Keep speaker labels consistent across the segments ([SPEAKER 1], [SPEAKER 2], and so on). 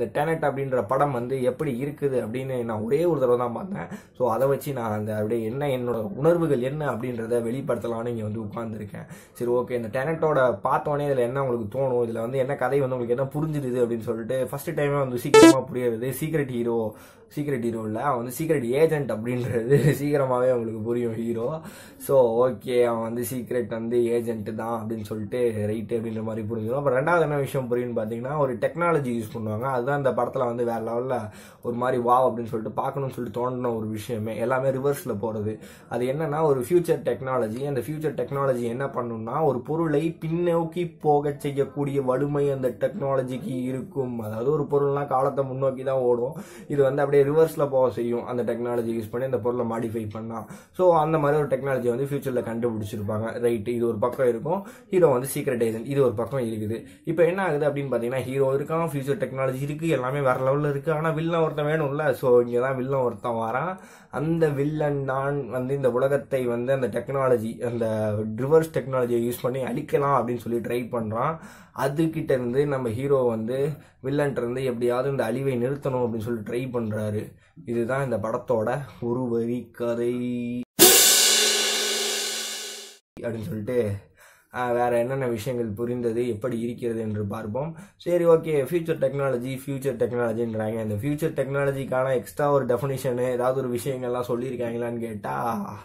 [SPEAKER 1] இந்த டேனட் அப்படின்ற படம் வந்து எப்படி இருக்குது அப்படின்னு நான் ஒரே ஒரு தடவை தான் பார்த்தேன் ஸோ அதை வச்சு நான் அந்த அப்படியே என்ன என்னோட உணர்வுகள் என்ன அப்படின்றத வெளிப்படுத்தலாம்னு இங்கே வந்து உட்கார்ந்துருக்கேன் சரி ஓகே இந்த டேனட்டோட பார்த்தோன்னே இதில் என்ன உங்களுக்கு தோணும் இதில் வந்து என்ன கதை வந்து உங்களுக்கு என்ன புரிஞ்சுது அப்படின்னு சொல்லிட்டு ஃபர்ஸ்ட் டைமே வந்து சீக்கிரமாக புரியுறது சீக்ரெட் ஹீரோ சீக்ரெட் ஹீரோ இல்லை அவன் வந்து சீக்ரெட் ஏஜென்ட் அப்படின்றது சீக்கிரமாகவே அவங்களுக்கு புரியும் ஹீரோ ஸோ ஓகே அவன் வந்து சீக்ரெட் வந்து ஏஜென்ட் தான் அப்படின்னு சொல்லிட்டு ரைட்டு அப்படின்ற மாதிரி புரிஞ்சிடும் அப்புறம் ரெண்டாவது என்ன விஷயம் புரியும்னு பார்த்தீங்கன்னா ஒரு டெக்னாலஜி யூஸ் பண்ணுவாங்க அதுதான் இந்த படத்தில் வந்து வேற லெவலில் ஒரு மாதிரி வா அப்படின்னு சொல்லிட்டு பார்க்கணும்னு சொல்லிட்டு தோண்டின ஒரு விஷயமே எல்லாமே ரிவர்ஸில் போகிறது அது என்னன்னா ஒரு ஃபியூச்சர் டெக்னாலஜி அந்த ஃபியூச்சர் டெக்னாலஜி என்ன பண்ணும்னா ஒரு பொருளை பின்னோக்கி போக செய்யக்கூடிய வலிமை அந்த டெக்னாலஜிக்கு இருக்கும் அதாவது ஒரு பொருள்லாம் காலத்தை முன்னோக்கி தான் ஓடும் இது வந்து அப்படியே ரிவர்ஸில் போக செய்யும் அந்த டெக்னாலஜி யூஸ் பண்ணி அந்த பொருளை மாடிஃபை பண்ணா ஸோ அந்த மாதிரி ஒரு டெக்னாலஜி வந்து ஃபியூச்சரில் கண்டுபிடிச்சிருப்பாங்க ரைட் இது ஒரு பக்கம் இருக்கும் ஹீரோ வந்து சீக்ரெட் ஏஜென்ட் இது ஒரு பக்கம் இருக்குது இப்போ என்ன ஆகுது அப்படின்னு பார்த்தீங்கன்னா ஹீரோ இருக்கான் ஃபியூச்சர் டெக்னாலஜி இருக்கு எல்லாமே வேற லெவலில் இருக்கு ஆனால் வில்லன் ஒருத்தன் வேணும்ல ஸோ இங்கே தான் வில்லன் ஒருத்தன் வரான் அந்த வில்லன் தான் வந்து இந்த உலகத்தை வந்து அந்த டெக்னாலஜி அந்த ரிவர்ஸ் டெக்னாலஜியை யூஸ் பண்ணி அழிக்கலாம் அப்படின்னு சொல்லி ட்ரை பண்ணுறான் அதுகிட்ட இருந்து நம்ம ஹீரோ வந்து வில்லன்ட்ட இருந்து எப்படியாவது இந்த அழிவை நிறுத்தணும் அப்படின்னு சொல்லி ட்ரை பண்றாரு இதுதான் இந்த படத்தோட ஒரு வரி கதை அப்படின்னு சொல்லிட்டு ஆஹ், வேற என்னென்ன விஷயங்கள் புரிந்தது எப்படி இருக்கிறது என்று பார்ப்போம் சரி ஓகே ஃபியூச்சர் டெக்னாலஜி ஃபியூச்சர் டெக்னாலஜின்றாங்க இந்த ஃபியூச்சர் டெக்னாலஜிக்கான எக்ஸ்ட்ரா ஒரு டெஃபினிஷனு ஏதாவது ஒரு விஷயங்கள்லாம் சொல்லியிருக்காங்களான்னு கேட்டா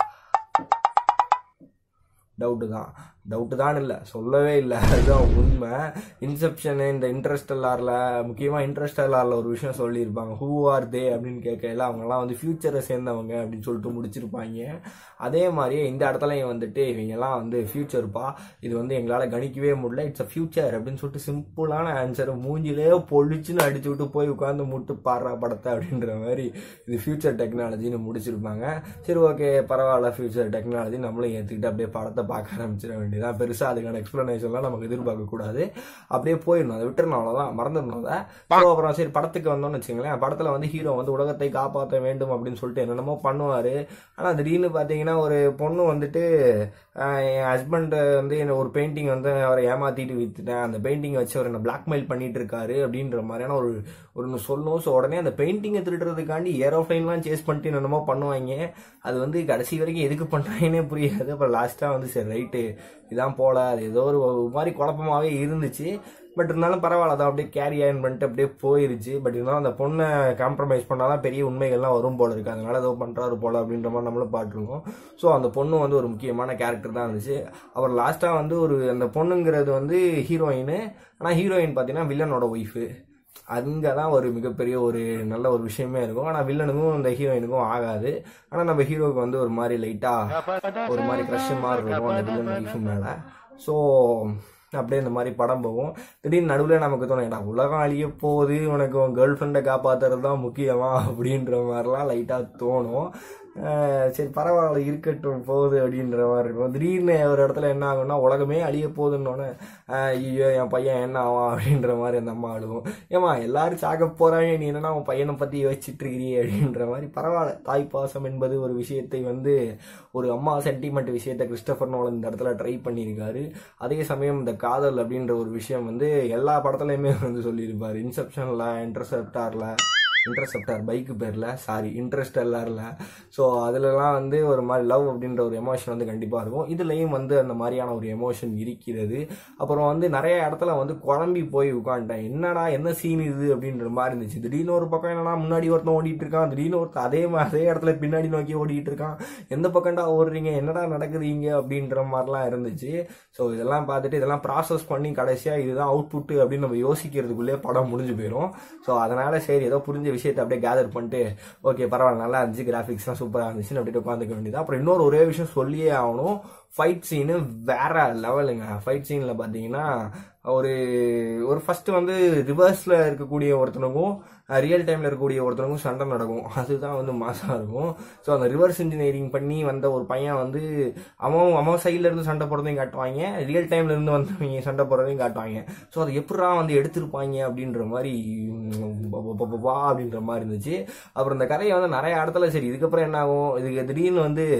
[SPEAKER 1] டவுட்டு தான் டவுட்டு தான் இல்லை சொல்லவே இல்லை அதுதான் உண்மை இன்செப்ஷனு இந்த இன்ட்ரெஸ்டல்லாரில் முக்கியமாக இன்ட்ரெஸ்டல்லாரில் ஒரு விஷயம் சொல்லியிருப்பாங்க ஹூ ஆர் தே அப்படின்னு கேட்கல அவங்கெல்லாம் வந்து ஃபியூச்சரை சேர்ந்தவங்க அப்படின்னு சொல்லிட்டு முடிச்சிருப்பாங்க அதே மாதிரியே இந்த இடத்துலையும் வந்துட்டு இவங்கெல்லாம் வந்து ஃபியூச்சர்ப்பா இது வந்து எங்களால் கணிக்கவே முடியல இட்ஸ் அ ஃபியூச்சர் அப்படின்னு சொல்லிட்டு சிம்பிளான ஆன்சரை மூஞ்சிலே பொழிச்சுன்னு அடிச்சு விட்டு போய் உட்காந்து முட்டு பாடுறா படத்தை அப்படின்ற மாதிரி இது ஃபியூச்சர் டெக்னாலஜின்னு முடிச்சிருப்பாங்க சரி ஓகே பரவாயில்ல ஃபியூச்சர் டெக்னாலஜி நம்மளும் ஏற்றுக்கிட்டு அப்படியே படத்தை பார்க்க ஆரம்பிச்சிட வேண்டியதான் பெருசாக அதுக்கான எக்ஸ்பிளனேஷன்லாம் நமக்கு எதிர்பார்க்க கூடாது அப்படியே போயிடணும் அதை விட்டுறணும் அவ்வளோதான் மறந்துடணும் அதை ஸோ அப்புறம் சரி படத்துக்கு வந்தோம்னு வச்சுங்களேன் படத்தில் வந்து ஹீரோ வந்து உலகத்தை காப்பாற்ற வேண்டும் அப்படின்னு சொல்லிட்டு என்னென்னமோ பண்ணுவார் ஆனால் திடீர்னு பார்த்தீங்கன்னா ஒரு பொண்ணு வந்துட்டு ஆஹ், என் ஹஸ்பண்ட் வந்து என்ன ஒரு பெயிண்டிங் வந்து அவரை ஏமாத்திட்டு வித்துட்டேன் அந்த பெயிண்டிங் வச்சு அவர் என்ன பிளாக்மெயில் பண்ணிட்டு இருக்காரு அப்படின்ற மாதிரியான ஒரு ஒன்று சொல்லணும் ஸோ உடனே அந்த பெயிண்டிங்கை திருடுறதுக்காண்டி ஏரோப்ளைன்லாம் சேஸ் பண்ணிட்டு என்னென்னமோ பண்ணுவாங்க அது வந்து கடைசி வரைக்கும் எதுக்கு பண்ணுறாங்கன்னே புரியாது அப்புறம் லாஸ்ட்டாக வந்து சரி ரைட்டு இதான் போல அது ஏதோ ஒரு ஒரு மாதிரி குழப்பமாவே இருந்துச்சு பட் இருந்தாலும் பரவாயில்ல அதை அப்படியே கேரி ஆன் பண்ணிட்டு அப்படியே போயிருச்சு பட் இருந்தாலும் அந்த பொண்ணை காம்ப்ரமைஸ் பண்ணாதான் பெரிய உண்மைகள்லாம் வரும் போல இருக்கு அதனால ஏதோ பண்றாரு போல அப்படின்ற மாதிரி நம்மளும் பாட்டுருக்கோம் ஸோ அந்த பொண்ணு வந்து ஒரு முக்கியமான கேரக்டர் தான் இருந்துச்சு அப்புறம் லாஸ்டா வந்து ஒரு அந்த பொண்ணுங்கிறது வந்து ஹீரோயின் ஆனால் ஹீரோயின் பார்த்தீங்கன்னா வில்லனோட ஒய்ஃபு அங்கே தான் ஒரு மிகப்பெரிய ஒரு நல்ல ஒரு விஷயமே இருக்கும் ஆனால் வில்லனுக்கும் இந்த ஹீரோயினுக்கும் ஆகாது ஆனால் நம்ம ஹீரோவுக்கு வந்து ஒரு மாதிரி லைட்டாக ஒரு மாதிரி க்ரஷ் மாதிரி இருக்கும் அந்த வில்லன் ஒய்ஃபு மேலே ஸோ அப்படியே இந்த மாதிரி படம் போகும் திடீர்னு நடுவில் நமக்கு தோணும் ஏடா உலகம் அழிய போகுது உனக்கு உன் கேர்ள் ஃப்ரெண்டை காப்பாற்றுறது தான் முக்கியமா அப்படின்ற மாதிரிலாம் லைட்டாக தோணும் அஹ் சரி பரவாயில்ல இருக்கட்டும் போகுது அப்படின்ற மாதிரி இருக்கும் திடீர்னு ஒரு இடத்துல என்ன ஆகும்னா உலகமே அழிய போகுதுன்னொன்னே ஐயோ என் பையன் என்ன ஆவான் அப்படின்ற மாதிரி அந்த அம்மா அழுவும் ஏமா எல்லாரும் சாக போறாங்க நீ என்னன்னா உன் பையனை பத்தி யோசிச்சுட்டு இருக்கிறீ அப்படின்ற மாதிரி பரவாயில்ல தாய் பாசம் என்பது ஒரு விஷயத்தை வந்து ஒரு அம்மா சென்டிமெண்ட் விஷயத்தை கிறிஸ்டபர் நோலன் இந்த இடத்துல ட்ரை பண்ணியிருக்காரு அதே சமயம் இந்த காதல் அப்படின்ற ஒரு விஷயம் வந்து எல்லா படத்துலையுமே வந்து சொல்லியிருப்பாரு இன்செப்ஷன்ல இன்டர்செப்டார்ல இன்டர்செப்டார் பைக்கு பேரில் சாரி இன்ட்ரெஸ்ட் எல்லாரில் ஸோ அதிலலாம் வந்து ஒரு மாதிரி லவ் அப்படின்ற ஒரு எமோஷன் வந்து கண்டிப்பாக இருக்கும் இதுலேயும் வந்து அந்த மாதிரியான ஒரு எமோஷன் இருக்கிறது அப்புறம் வந்து நிறைய இடத்துல வந்து குழம்பி போய் உட்காந்துட்டேன் என்னடா என்ன சீன் இது அப்படின்ற மாதிரி இருந்துச்சு திடீர்னு ஒரு பக்கம் என்னன்னா முன்னாடி ஒருத்தன் ஓடிட்டு இருக்கான் திடீர்னு ஒருத்தன் அதே மா- அதே இடத்துல பின்னாடி நோக்கி ஓடிட்டு இருக்கான் எந்த பக்கம்டா ஓடுறீங்க என்னடா நடக்குது இங்க அப்படின்ற மாதிரிலாம் இருந்துச்சு ஸோ இதெல்லாம் பார்த்துட்டு இதெல்லாம் ப்ராசஸ் பண்ணி கடைசியாக இதுதான் அவுட்புட் அப்படின்னு நம்ம யோசிக்கிறதுக்குள்ளே படம் முடிஞ்சு போயிடும் ஸோ அதனால சரி ஏதோ புரிஞ்ச விஷயத்தை அப்படியே கேதர் பண்ணிட்டு ஓகே பரவாயில்ல நல்லா இருந்துச்சு கிராஃபிக்ஸ்லாம் சூப்பராக இருந்துச்சுன்னு அப்படியே உட்காந்துக்க வேண்டியது அப்புறம் இன்னொரு ஒரே விஷயம் சொல்லியே ஆகணும் ஃபைட் சீனு வேற லெவலுங்க ஃபைட் சீனில் பார்த்தீங்கன்னா ஒரு ஒரு ஃபர்ஸ்ட் வந்து ரிவர்ஸில் இருக்கக்கூடிய ஒருத்தனுக்கும் ரியல் டைமில் இருக்கக்கூடிய ஒருத்தனுக்கும் சண்டை நடக்கும் அதுதான் வந்து மாசாக இருக்கும் ஸோ அந்த ரிவர்ஸ் இன்ஜினியரிங் பண்ணி வந்த ஒரு பையன் வந்து அவன் அவன் சைடில் இருந்து சண்டை போடுறதையும் காட்டுவாங்க ரியல் டைம்ல இருந்து வந்தவங்க சண்டை போடுறதையும் காட்டுவாங்க ஸோ அதை எப்படா வந்து எடுத்திருப்பாங்க அப்படின்ற மாதிரி உம், ப- ப- ப- வா அப்படின்ற மாதிரி இருந்துச்சு அப்புறம் இந்த கதையை வந்து நிறைய இடத்துல சரி இதுக்கப்புறம் என்ன ஆகும் இதுக்கு திடீர்னு வந்து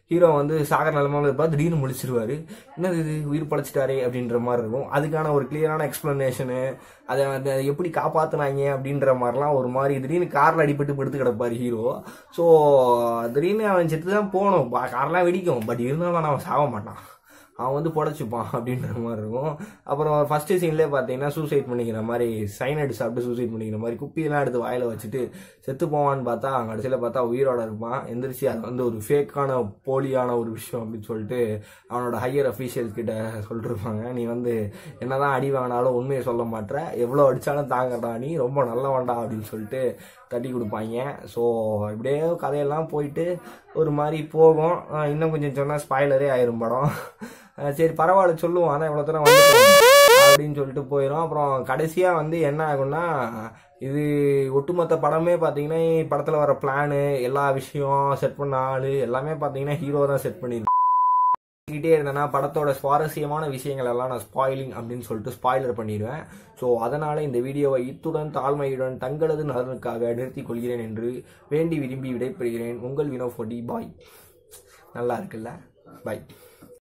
[SPEAKER 1] ஹீரோ வந்து சாகர நிலமாவில் இருப்பா திடீர்னு முழிச்சிருவாரு என்னது இது உயிர் பழைச்சிட்டாரே அப்படின்ற மாதிரி இருக்கும் அதுக்கான ஒரு கிளியரான எக்ஸ்பிளனேஷனு அதை அதை எப்படி காப்பாத்துனாங்க அப்படின்ற மாதிரிலாம் ஒரு மாதிரி திடீர்னு காரில் அடிபட்டு படுத்து கிடப்பாரு ஹீரோ ஸோ திடீர்னு அவன் செத்து தான் போகணும் கார்லாம் வெடிக்கும் பட் இருந்தாலும் அவன் சாக மாட்டான் அவன் வந்து புடச்சிப்பான் அப்படின்ற மாதிரி இருக்கும் அப்புறம் ஃபர்ஸ்ட் சீன்லேயே பார்த்தீங்கன்னா சூசைட் பண்ணிக்கிற மாதிரி சைனைடு சாப்பிட்டு சூசைட் பண்ணிக்கிற மாதிரி குப்பியெல்லாம் எடுத்து வாயில வச்சுட்டு செத்து போவான்னு பார்த்தா கடைசியில் பார்த்தா உயிரோட இருப்பான் எந்திரிச்சு அது வந்து ஒரு ஃபேக்கான போலியான ஒரு விஷயம் அப்படின்னு சொல்லிட்டு அவனோட ஹையர் அஃபீஷியல்ஸ் கிட்ட சொல்லிருப்பாங்க நீ வந்து என்னதான் அடி வாங்கினாலும் உண்மையை சொல்ல மாட்ற எவ்வளோ அடிச்சாலும் தாங்கடா நீ ரொம்ப நல்லவன்டா அப்படின்னு சொல்லிட்டு தட்டி கொடுப்பாங்க ஸோ இப்படியே கதையெல்லாம் போயிட்டு ஒரு மாதிரி போகும் ஆஹ் இன்னும் கொஞ்சம் சொன்னால் ஸ்பாய்லரே ஆயிரும் படம் ஆஹ் சரி பரவாயில்ல சொல்லுவோம் அதான் இவ்வளோ தூரம் வந்து அப்படின்னு சொல்லிட்டு போயிடும் அப்புறம் கடைசியாக வந்து என்ன ஆகும்னா இது ஒட்டுமொத்த படமே பார்த்தீங்கன்னா படத்தில் வர பிளானு எல்லா விஷயம் செட் பண்ண ஆள் எல்லாமே பார்த்தீங்கன்னா ஹீரோ தான் செட் பண்ணியிருக்கு கிட்டே இருந்தேன்னா படத்தோட சுவாரஸ்யமான விஷயங்கள் எல்லாம் நான் ஸ்பாயிலிங் அப்படின்னு சொல்லிட்டு ஸ்பாய்லர் பண்ணிடுவேன் ஸோ அதனால இந்த வீடியோவை இத்துடன் தாழ்மையுடன் தங்களது நலனுக்காக நிறுத்திக் கொள்கிறேன் என்று வேண்டி விரும்பி விடைபெறுகிறேன் உங்கள் வினோ ஃபோடி பாய் நல்லா இருக்குல்ல பாய்